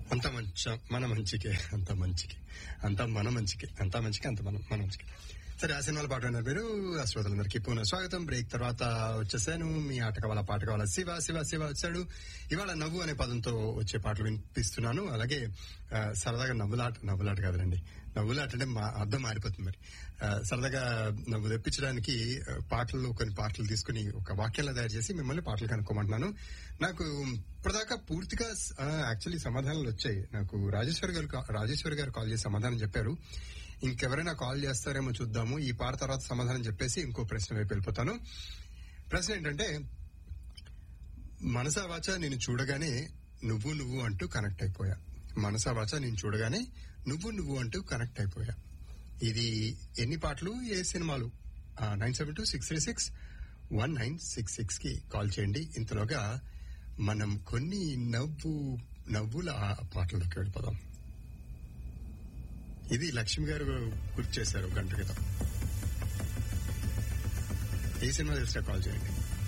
అంత మంచి మన మంచికే అంత మంచికి అంత మన మంచికి అంత మంచికి అంత మన మన మంచికి సరే ఆ సినిమాల పాట విన్నారు మీరు ఆ శ్రోతలందరికీ పునః స్వాగతం బ్రేక్ తర్వాత వచ్చేసాను మీ ఆట కావాల పాట కావాల శివ శివ శివ వచ్చాడు ఇవాళ నవ్వు అనే పదంతో వచ్చే పాటలు వినిపిస్తున్నాను అలాగే ఆ, సరదాగా నవ్వులాట నవ్వులాట కాదులండి నవ్వులాట అంటే మా అర్థం మారిపోతుంది మరి ఆ, సరదాగా నవ్వు తెప్పించడానికి ఆ, పాటల్లో కొన్ని పాటలు తీసుకుని ఒక వాక్యాలు తయారు చేసి మిమ్మల్ని పాటలు కనుక్కోమంటున్నాను నాకు ఇప్పటిదాకా పూర్తిగా యాక్చువల్లీ సమాధానాలు వచ్చాయి నాకు రాజేశ్వరి గారు కా- రాజేశ్వరి గారు కాల్ చేసి సమాధానం చెప్పారు ఇంకెవరైనా కాల్ చేస్తారేమో చూద్దాము ఈ పాట తర్వాత సమాధానం చెప్పేసి ఇంకో ప్రశ్న వైపు వెళ్ళిపోతాను ప్రశ్న ఏంటంటే మనసా వాచ నేను చూడగానే నువ్వు నువ్వు అంటూ కనెక్ట్ అయిపోయా మనసా వాచ నేను చూడగానే నువ్వు నువ్వు అంటూ కనెక్ట్ అయిపోయా ఇది ఎన్ని పాటలు ఏ సినిమాలు nine seven two six three six one nine six six కి కాల్ చేయండి ఇంతలోగా మనం కొన్ని నవ్వు నవ్వుల ఆ పాటల్లోకి వెళ్ళిపోదాం ఇది లక్ష్మి గారు గుర్తు చేశారు గంట క్రితం ఏ సినిమా తెలిసినా కాల్ చేయండి